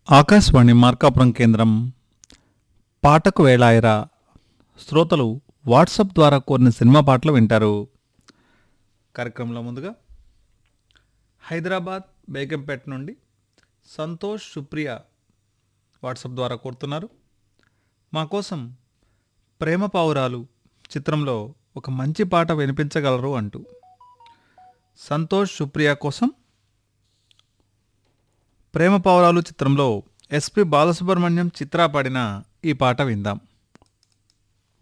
ఆకాశవాణి మార్కాపురం కేంద్రం పాటకు వేళాయరా శ్రోతలు వాట్సాప్ ద్వారా కోరిన సినిమా పాటలు వింటారు కార్యక్రమంలో ముందుగా హైదరాబాద్ బేగంపేట నుండి సంతోష్ సుప్రియ వాట్సాప్ ద్వారా కోరుతున్నారు మా కోసం ప్రేమ పావురాలు చిత్రంలో ఒక మంచి పాట వినిపించగలరు అంటూ సంతోష్ సుప్రియ కోసం ప్రేమ పావురాలు చిత్రంలో ఎస్పి బాలసుబ్రహ్మణ్యం చిత్ర పాడిన ఈ పాట విందాం